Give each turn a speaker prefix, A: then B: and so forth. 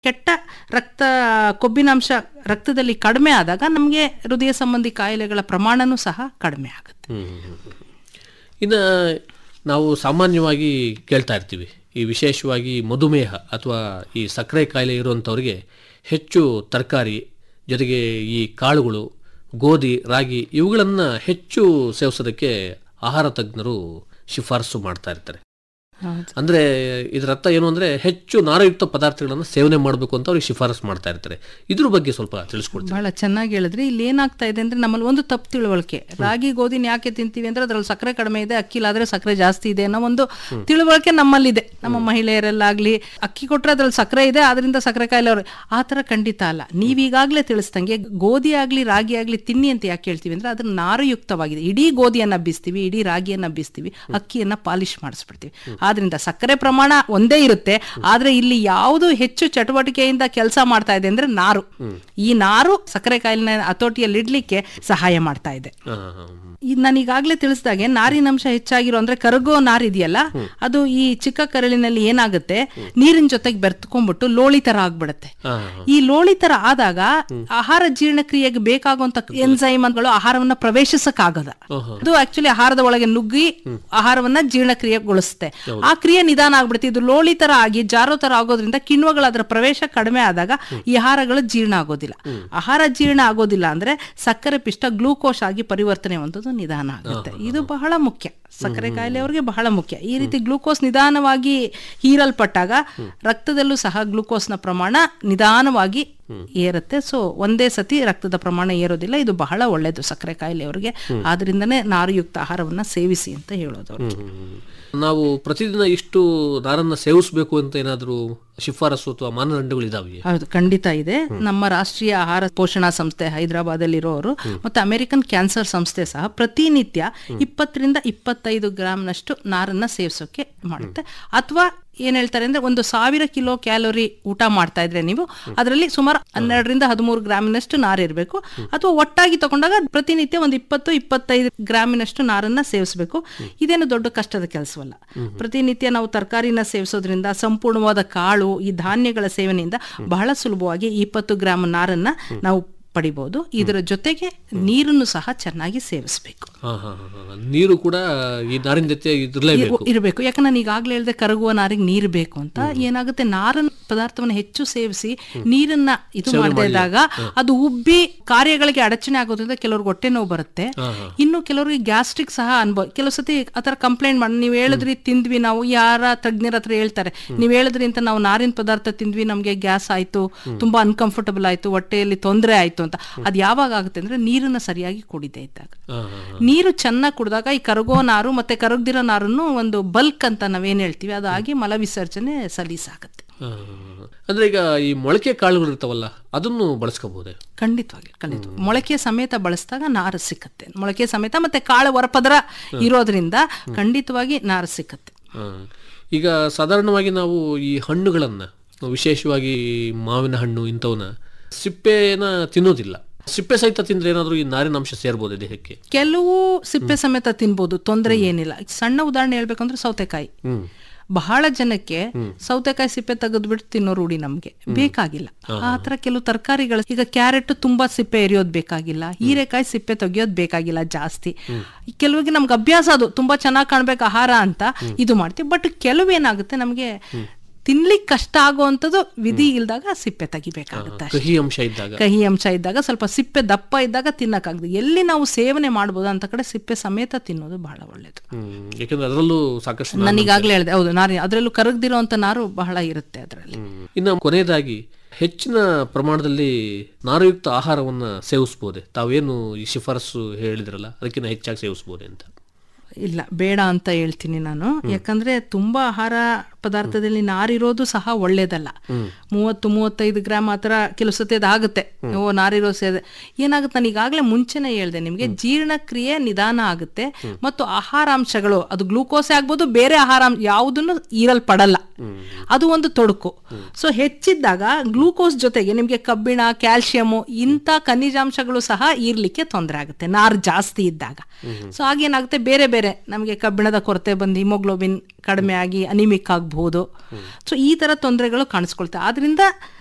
A: ಕೆಟ್ಟ ರಕ್ತ ಕೊಬ್ಬಿನಾಂಶ ರಕ್ತದಲ್ಲಿ ಕಡಿಮೆ ಆದಾಗ ನಮಗೆ ಹೃದಯ ಸಂಬಂಧಿ ಕಾಯಿಲೆಗಳ ಪ್ರಮಾಣನೂ ಸಹ ಕಡಿಮೆ ಆಗುತ್ತೆ
B: ಇನ್ನು ನಾವು ಸಾಮಾನ್ಯವಾಗಿ ಕೇಳ್ತಾ ಇರ್ತೀವಿ ಈ ವಿಶೇಷವಾಗಿ ಮಧುಮೇಹ ಅಥವಾ ಈ ಸಕ್ಕರೆ ಕಾಯಿಲೆ ಇರುವಂಥವ್ರಿಗೆ ಹೆಚ್ಚು ತರಕಾರಿ ಜೊತೆಗೆ ಈ ಕಾಳುಗಳು ಗೋಧಿ ರಾಗಿ ಇವುಗಳನ್ನು ಹೆಚ್ಚು ಸೇವಿಸೋದಕ್ಕೆ ಆಹಾರ ತಜ್ಞರು ಶಿಫಾರಸು ಮಾಡ್ತಾ ಇರ್ತಾರೆ
A: ಹೌದು.
B: ಅಂದ್ರೆ ಇದರ ಅರ್ಥ ಏನು ಅಂದ್ರೆ ಹೆಚ್ಚು ನಾರಯುಕ್ತ ಪದಾರ್ಥಗಳನ್ನು ಸೇವನೆ ಮಾಡಬೇಕು ಅಂತ ಅವ್ರಿಗೆ ಶಿಫಾರಸು ಮಾಡ್ತಾ ಇರ್ತಾರೆ ಇದ್ರ ಬಗ್ಗೆ ಸ್ವಲ್ಪ ತಿಳಿಸ್ಕೊಡ್ತೀನಿ
A: ಬಹಳ ಚೆನ್ನಾಗಿ ಹೇಳಿದ್ರಿ ಇಲ್ಲಿ ಏನಾಗ್ತಾ ಇದೆ ಅಂದ್ರೆ ನಮ್ಮಲ್ಲಿ ಒಂದು ತಪ್ಪು ತಿಳುವಳಿಕೆ ರಾಗಿ ಗೋಧಿನ ಯಾಕೆ ತಿಂತೀವಿ ಅಂದ್ರೆ ಅದ್ರಲ್ಲಿ ಸಕ್ಕರೆ ಕಡಿಮೆ ಇದೆ ಅಕ್ಕಿಲಾದ್ರೆ ಸಕ್ಕರೆ ಜಾಸ್ತಿ ಇದೆ ಅನ್ನೋ ಒಂದು ತಿಳುವಳಿಕೆ ನಮ್ಮಲ್ಲಿದೆ ನಮ್ಮ ಮಹಿಳೆಯರಲ್ಲಾಗ್ಲಿ ಅಕ್ಕಿ ಕೊಟ್ರೆ ಅದ್ರಲ್ಲಿ ಸಕ್ಕರೆ ಇದೆ ಆದ್ರಿಂದ ಸಕ್ಕರೆ ಕಾಯಿಲೆ ಅವ್ರು ಆ ಥರ ಖಂಡಿತ ಅಲ್ಲ ನೀವೀಗಾಗಲೇ ತಿಳಿಸ್ದಂಗೆ ಗೋಧಿ ಆಗ್ಲಿ ರಾಗಿ ಆಗ್ಲಿ ತಿನ್ನಿ ಅಂತ ಯಾಕೆ ಹೇಳ್ತೀವಿ ಅಂದ್ರೆ ಅದನ್ನ ನಾರುಯುಕ್ತವಾಗಿದೆ ಇಡೀ ಗೋಧಿಯನ್ನ ಬೀಸ್ತೀವಿ ಇಡೀ ರಾಗಿಯನ್ನ ಬೀಸ್ತೀವಿ ಅಕ್ಕಿಯನ್ನ ಪಾಲಿಶ್ ಮಾಡಿಸ್ಬಿಡ್ತೀವಿ ಆದ್ರಿಂದ ಸಕ್ಕರೆ ಪ್ರಮಾಣ ಒಂದೇ ಇರುತ್ತೆ ಆದ್ರೆ ಇಲ್ಲಿ ಯಾವುದು ಹೆಚ್ಚು ಚಟುವಟಿಕೆಯಿಂದ ಕೆಲಸ ಮಾಡ್ತಾ ಇದೆ ಅಂದ್ರೆ ನಾರು ಈ ನಾರು ಸಕ್ಕರೆ ಕಾಯಿಲೆ ಹತೋಟಿಯಲ್ಲಿ ಇಡ್ಲಿಕ್ಕೆ ಸಹಾಯ ಮಾಡ್ತಾ ಇದೆ
B: ಹಾ, ಹಾ, ಹಾ.
A: ಈ ನಾನು ಈಗಾಗಲೇ ತಿಳಿಸ್ದಾಗೆ ನಾರಿನಂಶ ಹೆಚ್ಚಾಗಿರೋ ಅಂದ್ರೆ ಕರಗೋ ನಾರು ಇದೆಯಲ್ಲ ಅದು ಈ ಚಿಕ್ಕ ಕರಳಿನಲ್ಲಿ ಏನಾಗುತ್ತೆ ನೀರಿನ ಜೊತೆಗೆ ಬೆರ್ತ್ಕೊಂಡ್ಬಿಟ್ಟು ಲೋಳಿ ತರ ಆಗ್ಬಿಡುತ್ತೆ
B: ಹಾ,
A: ಈ ಲೋಳಿ ತರ ಆದಾಗ ಆಹಾರ ಜೀರ್ಣಕ್ರಿಯೆಗೆ ಬೇಕಾಗುವಂತ ಎನ್ಸೈಮ್ಗಳು ಆಹಾರವನ್ನ ಪ್ರವೇಶಿಸಕ್ಕಾಗದ
B: ಓಹೋ.
A: ಅದು ಆಕ್ಚುಲಿ ಆಹಾರದ ಒಳಗೆ ನುಗ್ಗಿ ಆಹಾರವನ್ನ ಜೀರ್ಣಕ್ರಿಯೆಗೊಳಿಸುತ್ತೆ ಆ ಕ್ರಿಯೆ ನಿಧಾನ ಆಗ್ಬಿಡುತ್ತೆ ಇದು ಲೋಳಿ ತರ ಆಗಿ ಜಾರೋ ತರ ಆಗೋದ್ರಿಂದ ಕಿಣ್ವಗಳ ಅದರ ಪ್ರವೇಶ ಕಡಿಮೆ ಆದಾಗ ಈ ಆಹಾರಗಳು ಜೀರ್ಣ ಆಗೋದಿಲ್ಲ ಆಹಾರ ಜೀರ್ಣ ಆಗೋದಿಲ್ಲ ಅಂದ್ರೆ ಸಕ್ಕರೆ ಪಿಷ್ಟ ಗ್ಲೂಕೋಸ್ ಆಗಿ ಪರಿವರ್ತನೆ ಹೊಂದೋದು ನಿಧಾನ ಆಗುತ್ತೆ ಇದು ಬಹಳ ಮುಖ್ಯ ಸಕ್ಕರೆ ಕಾಯಿಲೆಯವರಿಗೆ ಬಹಳ ಮುಖ್ಯ ಈ ರೀತಿ ಗ್ಲೂಕೋಸ್ ನಿಧಾನವಾಗಿ ಹೀರಲ್ಪಟ್ಟಾಗ ರಕ್ತದಲ್ಲೂ ಸಹ ಗ್ಲೂಕೋಸ್ನ ಪ್ರಮಾಣ ನಿಧಾನವಾಗಿ ಏರುತ್ತೆ ಸೊ ಒಂದೇ ಸತಿ ರಕ್ತದ ಪ್ರಮಾಣ ಏರೋದಿಲ್ಲ ಇದು ಬಹಳ ಒಳ್ಳೆಯದು ಸಕ್ಕರೆ ಕಾಯಿಲೆಯವರಿಗೆ ಆದ್ರಿಂದನೇ ನಾರುಯುಕ್ತ ಆಹಾರವನ್ನ ಸೇವಿಸಿ ಅಂತ ಹೇಳೋದು ಅವ್ರಿಗೆ.
B: ಹ್ಮ್. ನಾವು ಪ್ರತಿದಿನ ಇಷ್ಟು ನಾರನ್ನ ಸೇವಿಸಬೇಕು ಅಂತ ಏನಾದರೂ ಶಿಫಾರಸು ಅಥವಾ ಮಾನದಂಡಗಳು ಇದಾವೆ
A: ಹೌದು ಖಂಡಿತ ಇದೆ ನಮ್ಮ ರಾಷ್ಟ್ರೀಯ ಆಹಾರ ಪೋಷಣಾ ಸಂಸ್ಥೆ ಹೈದರಾಬಾದಲ್ಲಿರೋರು ಮತ್ತು ಅಮೆರಿಕನ್ ಕ್ಯಾನ್ಸರ್ ಸಂಸ್ಥೆ ಸಹ ಪ್ರತಿನಿತ್ಯ ಇಪ್ಪತ್ತರಿಂದ ಇಪ್ಪತ್ತೈದು ಗ್ರಾಮ್ನಷ್ಟು ನಾರನ್ನ ಸೇವಿಸೋಕೆ ಮಾಡುತ್ತೆ ಅಥವಾ ಏನ್ ಹೇಳ್ತಾರೆ ಅಂದ್ರೆ ಒಂದು ಸಾವಿರ ಕಿಲೋ ಕ್ಯಾಲೋರಿ ಊಟ ಮಾಡ್ತಾ ಇದ್ರೆ ನೀವು ಅದರಲ್ಲಿ ಸುಮಾರು ಹನ್ನೆರಡರಿಂದ ಹದಿಮೂರು ಗ್ರಾಮಿನಷ್ಟು ನಾರು ಇರಬೇಕು ಅಥವಾ ಒಟ್ಟಾಗಿ ತಗೊಂಡಾಗ ಪ್ರತಿನಿತ್ಯ ಒಂದು ಇಪ್ಪತ್ತು ಇಪ್ಪತ್ತೈದು ಗ್ರಾಮಿನಷ್ಟು ನಾರನ್ನ ಸೇವಿಸಬೇಕು ಇದೇನು ದೊಡ್ಡ ಕಷ್ಟದ ಕೆಲಸವಲ್ಲ ಪ್ರತಿನಿತ್ಯ ನಾವು ತರಕಾರಿನ ಸೇವಿಸೋದ್ರಿಂದ ಸಂಪೂರ್ಣವಾದ ಕಾಳು ಈ ಧಾನ್ಯಗಳ ಸೇವನೆಯಿಂದ ಬಹಳ ಸುಲಭವಾಗಿ ಇಪ್ಪತ್ತು ಗ್ರಾಮ್ ನಾರನ್ನ ನಾವು ಪಡಿಬಹುದು ಇದರ ಜೊತೆಗೆ ನೀರನ್ನು ಸಹ ಚೆನ್ನಾಗಿ ಸೇವಿಸಬೇಕು
B: ಹಾ ಹಾ ಹಾ, ಹಾ. ನೀರು ಕೂಡ ಈ ನಾರಿನ ಜೊತೆ ಇರಲೇಬೇಕು
A: ಇರಬೇಕು ಯಾಕಂದ್ರೆ ನಾನು ಈಗಾಗಲೇ ಹೇಳಿದೆ ಕರಗುವ ನಾರಿಗೆ ನೀರು ಬೇಕು ಅಂತ ಏನಾಗುತ್ತೆ ನಾರನ್ನ ಪದಾರ್ಥವನ್ನು ಹೆಚ್ಚು ಸೇವಿಸಿ ನೀರನ್ನ ಇದು ಮಾಡದೇ ಇದ್ದಾಗ ಅದು ಉಬ್ಬಿ ಕಾರ್ಯಗಳಿಗೆ ಅಡಚಣೆ ಆಗೋದ್ರಿಂದ ಕೆಲವ್ರಿಗೆ ಹೊಟ್ಟೆ ನೋವು ಬರುತ್ತೆ ಇನ್ನು ಕೆಲವರಿಗೆ ಗ್ಯಾಸ್ಟ್ರಿಕ್ ಸಹ ಅನುಭವ ಕೆಲವು ಸತಿ ಆತರ ಕಂಪ್ಲೇಂಟ್ ಮಾಡಿ ನೀವು ಹೇಳಿದ್ರಿ ತಿಂದ್ವಿ ನಾವು ಯಾರ ತಜ್ಞರ ಹತ್ರ ಹೇಳ್ತಾರೆ ನೀವು ಹೇಳಿದ್ರಿ ಅಂತ ನಾವು ನಾರಿನ ಪದಾರ್ಥ ತಿಂದ್ವಿ ನಮ್ಗೆ ಗ್ಯಾಸ್ ಆಯ್ತು ತುಂಬಾ ಅನ್ಕಂಫರ್ಟಬಲ್ ಆಯ್ತು ಹೊಟ್ಟೆಯಲ್ಲಿ ತೊಂದರೆ ಆಯ್ತು ಅಂತ ಅದು ಯಾವಾಗ ಆಗುತ್ತೆ ಅಂದ್ರೆ ನೀರನ್ನ ಸರಿಯಾಗಿ ಕುಡಿದೇ ಇದ್ದಾಗ
B: ಹಾ, ಹಾ, ಹಾ.
A: ನೀರು ಚೆನ್ನಾಗಿ ಕುಡಿದಾಗ ಈ ಕರಗೋ ನಾರು ಮತ್ತೆ ಕರಗ್ದಿರೋ ನಾರನ್ನು ಒಂದು ಬಲ್ಕ್ ಅಂತ ನಾವೇನ್ ಹೇಳ್ತೀವಿ ಅದಾಗಿ ಮಲ ವಿಸರ್ಜನೆ ಸಲೀಸಾಗುತ್ತೆ
B: ಹಾ, ಹಾ, ಹಾ. ಅಂದ್ರೆ ಈಗ ಈ ಮೊಳಕೆ ಕಾಳುಗಳು ಇರ್ತಾವಲ್ಲ ಅದನ್ನು ಬಳಸ್ಕೋಬಹುದೇ
A: ಖಂಡಿತವಾಗಿ ಖಂಡಿತ ಮೊಳಕೆ ಸಮೇತ ಬಳಸಿದಾಗ ನಾರು ಸಿಕ್ಕತ್ತೆ ಮೊಳಕೆ ಸಮೇತ ಮತ್ತೆ ಕಾಳು ಹೊರಪದರ ಇರೋದ್ರಿಂದ ಖಂಡಿತವಾಗಿ ನಾರು ಸಿಕ್ಕತ್ತೆ
B: ಹಾ. ಈಗ ಸಾಧಾರಣವಾಗಿ ನಾವು ಈ ಹಣ್ಣುಗಳನ್ನ ವಿಶೇಷವಾಗಿ ಮಾವಿನ ಹಣ್ಣು ಇಂಥವನ್ನ ಸಿಪ್ಪೆನ ತಿನ್ನೋದಿಲ್ಲ ಸಿಪ್ಪೆ ಸಹಿತ ತಿಂದ್ರೆ ಏನಾದರೂ ಈ ನಾರಿನ ಅಂಶ ಸೇರ್ಬೋದು ದೇಹಕ್ಕೆ
A: ಕೆಲವು ಸಿಪ್ಪೆ ಸಮೇತ ತಿನ್ಬೋದು ತೊಂದರೆ ಏನಿಲ್ಲ ಸಣ್ಣ ಉದಾಹರಣೆ ಹೇಳ್ಬೇಕಂದ್ರೆ ಸೌತೆಕಾಯಿ
B: ಹ್ಮ್
A: ಬಹಳ ಜನಕ್ಕೆ ಸೌತೆಕಾಯಿ ಸಿಪ್ಪೆ ತೆಗೆದ್ಬಿಟ್ಟು ತಿನ್ನೋ ರೂಢಿ ನಮ್ಗೆ ಬೇಕಾಗಿಲ್ಲ ಆ ತರ ಕೆಲವು ತರಕಾರಿಗಳು ಈಗ ಕ್ಯಾರೆಟ್ ತುಂಬಾ ಸಿಪ್ಪೆ ಎರಿಯೋದ್ ಬೇಕಾಗಿಲ್ಲ ಹೀರೆಕಾಯಿ ಸಿಪ್ಪೆ ತೆಗಿಯೋದ್ ಬೇಕಾಗಿಲ್ಲ ಜಾಸ್ತಿ ಕೆಲವಿಗೆ ನಮ್ಗೆ ಅಭ್ಯಾಸ ಅದು ತುಂಬಾ ಚೆನ್ನಾಗಿ ಕಾಣ್ಬೇಕು ಆಹಾರ ಅಂತ ಇದು ಮಾಡ್ತೀವಿ ಬಟ್ ಕೆಲವು ಏನಾಗುತ್ತೆ ನಮ್ಗೆ ತಿನ್ಲಿಕ್ಕೆ ಕಷ್ಟ ಆಗುವಂಥದ್ದು ವಿಧಿ ಇಲ್ದಾಗ ಸಿಪ್ಪೆ ತೆಗಿಬೇಕಾಗುತ್ತೆ ಅಷ್ಟೇ.
B: ಕಹಿ ಅಂಶ ಇದ್ದಾಗ
A: ಕಹಿ ಅಂಶ ಇದ್ದಾಗ ಸ್ವಲ್ಪ ಸಿಪ್ಪೆ ದಪ್ಪ ಇದ್ದಾಗ ತಿನ್ನಕ್ಕಾಗದು ಎಲ್ಲಿ ನಾವು ಸೇವನೆ ಮಾಡ್ಬೋದು ಅಂತ ಕಡೆ ಸಿಪ್ಪೆ ಸಮೇತ ತಿನ್ನೋದು ಬಹಳ ಒಳ್ಳೇದು
B: ಹ್ಮ್ ಯಾಕಂದ್ರೆ ಅದರಲ್ಲೂ ಸಾಕಷ್ಟು ನಾರಿನ
A: ನಾನು ಈಗಾಗಲೇ ಹೇಳಿದೆ ಹೌದು ನಾರು ಅದರಲ್ಲೂ ಕರಗ್ದಿರೋಂಥ ನಾರು ಬಹಳ ಇರುತ್ತೆ ಅದರಲ್ಲಿ
B: ಹ್ಮ್. ಇನ್ನು ಕೊನೆಯದಾಗಿ ಹೆಚ್ಚಿನ ಪ್ರಮಾಣದಲ್ಲಿ ನಾರಯುಕ್ತ ಆಹಾರವನ್ನ ಸೇವಿಸಬಹುದೇ ತಾವೇನು ಈ ಶಿಫಾರಸು ಹೇಳಿದ್ರಲ್ಲ ಅದಕ್ಕಿಂತ ಹೆಚ್ಚಾಗಿ ಸೇವಿಸಬಹುದೇ ಅಂತ
A: ಇಲ್ಲ ಬೇಡ ಅಂತ ಹೇಳ್ತೀನಿ ನಾನು ಯಾಕಂದ್ರೆ ತುಂಬಾ ಆಹಾರ ಪದಾರ್ಥದಲ್ಲಿ ನಾರಿರೋದು ಸಹ ಒಳ್ಳೇದಲ್ಲ ಮೂವತ್ತು ಮೂವತ್ತೈದು ಗ್ರಾಮ್ ಆ ಥರ ಕೆಲವು ಸತಿ ಅದಾಗುತ್ತೆ ಓ ನಾರಿರೋ ಸೇದೆ ಏನಾಗುತ್ತೆ ನಾನು ಈಗಾಗಲೇ ಮುಂಚೆನೆ ಹೇಳ್ದೆ ನಿಮಗೆ ಜೀರ್ಣಕ್ರಿಯೆ ನಿಧಾನ ಆಗುತ್ತೆ ಮತ್ತು ಆಹಾರಾಂಶಗಳು ಅದು ಗ್ಲೂಕೋಸೆ ಆಗ್ಬೋದು ಬೇರೆ ಆಹಾರ ಯಾವುದನ್ನು ಈರಲ್ಪಡಲ್ಲ ಅದು ಒಂದು ತೊಡಕು ಸೊ ಹೆಚ್ಚಿದ್ದಾಗ ಗ್ಲೂಕೋಸ್ ಜೊತೆಗೆ ನಿಮಗೆ ಕಬ್ಬಿಣ ಕ್ಯಾಲ್ಸಿಯಮು ಇಂಥ ಖನಿಜಾಂಶಗಳು ಸಹ ಈರ್ಲಿಕ್ಕೆ ತೊಂದರೆ ಆಗುತ್ತೆ ನಾರು ಜಾಸ್ತಿ ಇದ್ದಾಗ ಸೊ ಆಗೇನಾಗುತ್ತೆ ಬೇರೆ ಬೇರೆ ನಮಗೆ ಕಬ್ಬಿಣದ ಕೊರತೆ ಬಂದು ಹಿಮೋಗ್ಲೋಬಿನ್ ಕಡಿಮೆ ಆಗಿ ಅನಿಮಿಕ್ ಆಗಬಹುದು ಸೊ ಈ ತರ ತೊಂದರೆಗಳು ಕಾಣಿಸ್ಕೊಳ್ತವೆ ಆದ್ರಿಂದ